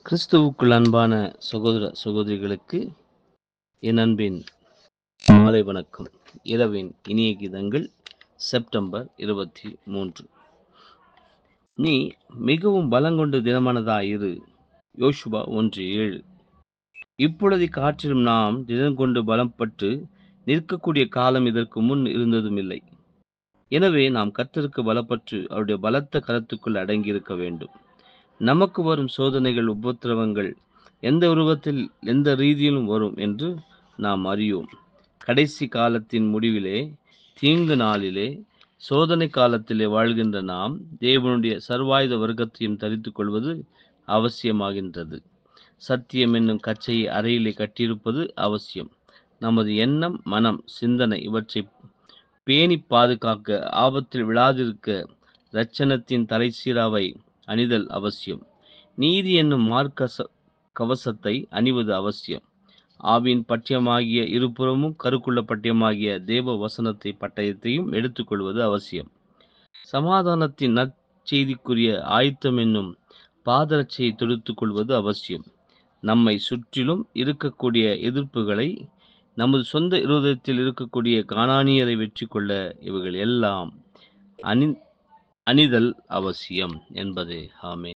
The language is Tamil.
கிறிஸ்துவுக்குள் அன்பான சகோதர சகோதரிகளுக்கு என் அன்பின் மாலை வணக்கம் இரவின் இனிய கீதங்கள் செப்டம்பர் இருபத்தி மூன்று நீ மிகவும் பலங்கொண்டு தினமானதாயிரு யோசுவா ஒன்று ஏழு இப்பொழுது காற்றிலும் நாம் தினம் கொண்டு பலப்பட்டு நிற்கக்கூடிய காலம் இதற்கு முன் இருந்ததும் இல்லை எனவே நாம் கர்த்தருக்கு பலப்பட்டு அவருடைய பலத்த கரத்துக்குள் அடங்கியிருக்க வேண்டும் நமக்கு வரும் சோதனைகள் உபத்திரவங்கள் எந்த உருவத்தில் எந்த ரீதியிலும் வரும் என்று நாம் அறியோம் கடைசி காலத்தின் முடிவிலே தீங்கு நாளிலே சோதனை காலத்திலே வாழ்கின்ற நாம் தேவனுடைய சர்வாயுத வர்க்கத்தையும் தரித்துக் கொள்வது அவசியமாகின்றது சத்தியம் என்னும் கச்சையை அறையிலே கட்டியிருப்பது அவசியம் நமது எண்ணம் மனம் சிந்தனை இவற்றை பேணி பாதுகாக்க ஆபத்தில் விழாதிருக்க இரட்சணத்தின் தலைசீராவை அணிதல் அவசியம் நீதி என்னும் மார்க்க கவசத்தை அணிவது அவசியம் ஆவின் பட்டியமாகிய இருபுறமும் கருக்குள்ள பட்டியமாகிய தேவ வசனத்தை பட்டயத்தையும் எடுத்துக்கொள்வது அவசியம் சமாதானத்தின் நற்செய்திக்குரிய ஆயத்தம் என்னும் பாதரட்சியை தொடுத்துக் கொள்வது அவசியம் நம்மை சுற்றிலும் இருக்கக்கூடிய எதிர்ப்புகளை நமது சொந்த இருதயத்தில் இருக்கக்கூடிய காணானியரை வெற்றி கொள்ள இவைகள் எல்லாம் அணி அணிதல் அவசியம் என்பதே ஆமே